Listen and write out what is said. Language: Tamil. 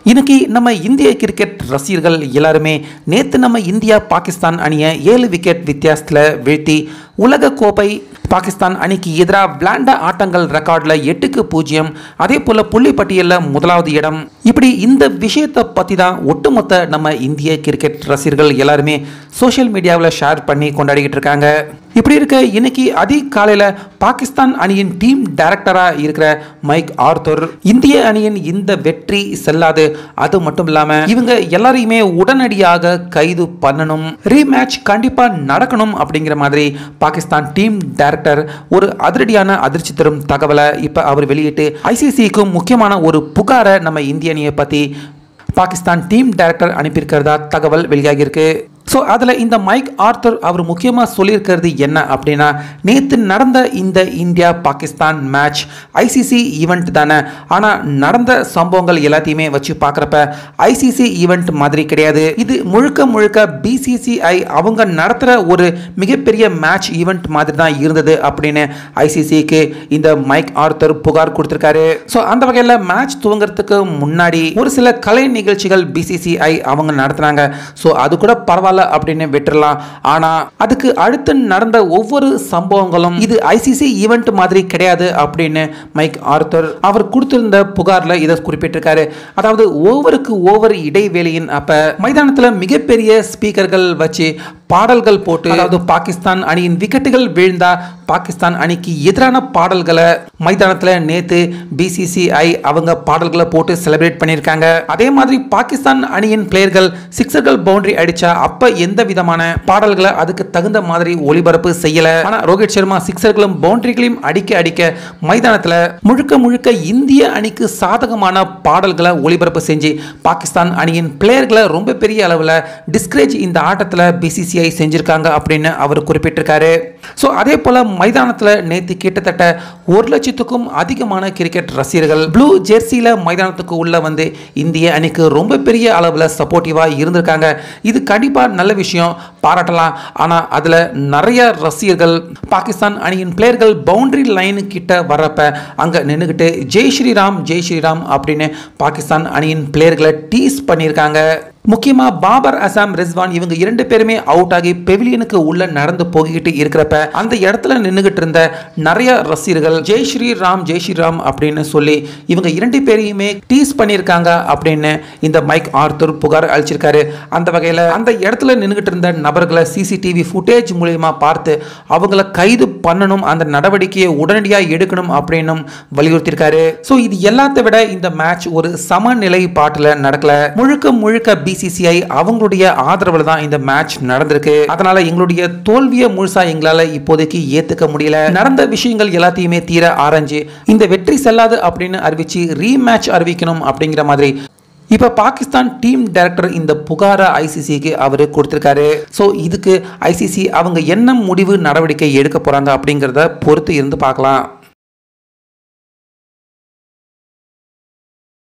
இன்னைக்கு நம்ம இந்திய கிரிக்கெட் ரசிகர்கள் எல்லாருமே நேற்று நம்ம இந்தியா பாகிஸ்தான் அணியை ஏழு விக்கெட் வித்தியாசத்தில் வீழ்த்தி உலக கோப்பை பாகிஸ்தான் அணிக்கு எதிராக விளாண்ட ஆட்டங்கள் ரெக்கார்டில் எட்டுக்கு பூஜ்ஜியம் அதே போல் புள்ளி பட்டியலில் முதலாவது இடம் இப்படி இந்த விஷயத்தை பற்றி தான் ஒட்டுமொத்த நம்ம இந்திய கிரிக்கெட் ரசிகர்கள் எல்லாருமே சோஷியல் மீடியாவில் ஷேர் பண்ணி கொண்டாடிக்கிட்டு இருக்காங்க இப்படி இருக்க இன்னைக்கு அதிகாலையில் பாகிஸ்தான் அணியின் டீம் டைரக்டராக இருக்கிற மைக் ஆர்த்தர் இந்திய அணியின் இந்த வெற்றி செல்லாது அது மட்டும் இல்லாமல் இவங்க எல்லாரையுமே உடனடியாக கைது பண்ணணும் ரீமேட்ச் கண்டிப்பாக நடக்கணும் அப்படிங்கிற மாதிரி பாகிஸ்தான் டீம் டைரக்டர் ஒரு அதிரடியான அதிர்ச்சி தரும் தகவலை இப்போ அவர் வெளியிட்டு ஐசிசிக்கும் முக்கியமான ஒரு புகாரை நம்ம இந்திய அணியை பற்றி பாகிஸ்தான் டீம் டைரக்டர் அனுப்பியிருக்கிறதா தகவல் வெளியாகியிருக்கு ஸோ அதில் இந்த மைக் ஆர்த்தர் அவர் முக்கியமாக சொல்லியிருக்கிறது என்ன அப்படின்னா நேற்று நடந்த இந்த India Pakistan match ICC event தானே ஆனால் நடந்த சம்பவங்கள் எல்லாத்தையுமே வச்சு பார்க்குறப்ப ஐசிசி ஈவெண்ட் மாதிரி கிடையாது இது முழுக்க முழுக்க பிசிசிஐ அவங்க நடத்துகிற ஒரு மிகப்பெரிய மேட்ச் ஈவெண்ட் மாதிரி தான் இருந்தது அப்படின்னு ஐசிசிக்கு இந்த மைக் ஆர்த்தர் புகார் கொடுத்துருக்காரு ஸோ அந்த வகையில் மேட்ச் துவங்குறதுக்கு முன்னாடி ஒரு சில கலை நிகழ்ச்சிகள் பிசிசிஐ அவங்க நடத்துனாங்க ஸோ அது கூட பரவாயில்ல அப்படின்னு விட்டுறலாம் ஆனால் அதுக்கு அடுத்து நடந்த ஒவ்வொரு சம்பவங்களும் இது ஐசிசி ஈவெண்ட் மாதிரி கிடையாது அப்படின்னு மைக் ஆர்த்தர் அவர் கொடுத்திருந்த புகாரில் இதை குறிப்பிட்டிருக்காரு அதாவது ஓவருக்கு ஓவர் இடைவேளையின் அப்ப மைதானத்தில் மிகப்பெரிய ஸ்பீக்கர்கள் வச்சு பாடல்கள் போட்டு அதாவது பாகிஸ்தான் அணியின் விக்கெட்டுகள் வீழ்ந்தா பாகிஸ்தான் அணிக்கு எதிரான பாடல்களை மைதானத்தில் நேத்து பிசிசிஐ அவங்க பாடல்களை போட்டு செலிப்ரேட் பண்ணியிருக்காங்க அதே மாதிரி பாகிஸ்தான் அணியின் பிளேயர்கள் சிக்ஸர்கள் பவுண்டரி அடிச்சா அப்ப எந்த விதமான பாடல்களை அதுக்கு தகுந்த மாதிரி ஒளிபரப்பு செய்யல ஆனா ரோஹித் சர்மா சிக்ஸர்களும் பவுண்டரிகளையும் அடிக்க அடிக்க மைதானத்தில் முழுக்க முழுக்க இந்திய அணிக்கு சாதகமான பாடல்களை ஒளிபரப்பு செஞ்சு பாகிஸ்தான் அணியின் பிளேயர்களை ரொம்ப பெரிய அளவில் டிஸ்கரேஜ் இந்த ஆட்டத்தில் பிசிசிஐ செஞ்சிருக்காங்க அப்படின்னு அவர் குறிப்பிட்டிருக்காரு ஸோ அதே போல மைதானத்தில் நேற்று கிட்டத்தட்ட ஒரு லட்சத்துக்கும் அதிகமான கிரிக்கெட் ரசிகர்கள் ப்ளூ ஜெர்சியில் மைதானத்துக்கு உள்ள வந்து இந்திய அணிக்கு ரொம்ப பெரிய அளவில் சப்போர்ட்டிவாக இருந்திருக்காங்க இது கண்டிப்பாக நல்ல விஷயம் பாராட்டலாம் ஆனால் அதில் நிறைய ரசிகர்கள் பாகிஸ்தான் அணியின் பிளேயர்கள் பவுண்டரி லைனு கிட்ட வர்றப்ப அங்கே நின்றுக்கிட்டு ஜெய் ஸ்ரீராம் ஜெய் ஸ்ரீராம் அப்படின்னு பாகிஸ்தான் அணியின் பிளேயர்களை டீஸ் பண்ணியிருக்காங்க முக்கியமா பாபர் அசாம் ரிஸ்வான் இவங்க இரண்டு பேருமே அவுட் ஆகி பெவிலியனுக்கு உள்ள நடந்து போய்கிட்டு இருக்கிறப்ப அந்த இடத்துல நின்றுகிட்டு இருந்த நிறைய ரசிகர்கள் ஜெய் ஸ்ரீ ராம் ஜெய் ஸ்ரீ ராம் அப்படின்னு சொல்லி இவங்க இரண்டு பேரையுமே டீஸ் பண்ணியிருக்காங்க அப்படின்னு இந்த மைக் ஆர்த்தர் புகார் அளிச்சிருக்காரு அந்த வகையில் அந்த இடத்துல நின்றுகிட்டு இருந்த நபர்களை சிசிடிவி ஃபுட்டேஜ் மூலியமா பார்த்து அவங்கள கைது பண்ணணும் அந்த நடவடிக்கையை உடனடியாக எடுக்கணும் அப்படின்னும் வலியுறுத்தியிருக்காரு ஸோ இது எல்லாத்தை விட இந்த மேட்ச் ஒரு சமநிலை பாட்டில் நடக்கல முழுக்க முழுக்க பிசிசிஐ அவங்களுடைய ஆதரவில் தான் இந்த மேட்ச் நடந்திருக்கு அதனால எங்களுடைய தோல்வியை முழுசா எங்களால இப்போதைக்கு ஏத்துக்க முடியல நடந்த விஷயங்கள் எல்லாத்தையுமே தீர ஆராய்ஞ்சு இந்த வெற்றி செல்லாது அப்படின்னு அறிவிச்சு ரீமேட்ச் அறிவிக்கணும் அப்படிங்கிற மாதிரி இப்போ பாகிஸ்தான் டீம் டைரக்டர் இந்த புகாரை ஐசிசிக்கு அவர் கொடுத்துருக்காரு ஸோ இதுக்கு ஐசிசி அவங்க என்ன முடிவு நடவடிக்கை எடுக்க போறாங்க அப்படிங்கிறத பொறுத்து இருந்து பார்க்கலாம்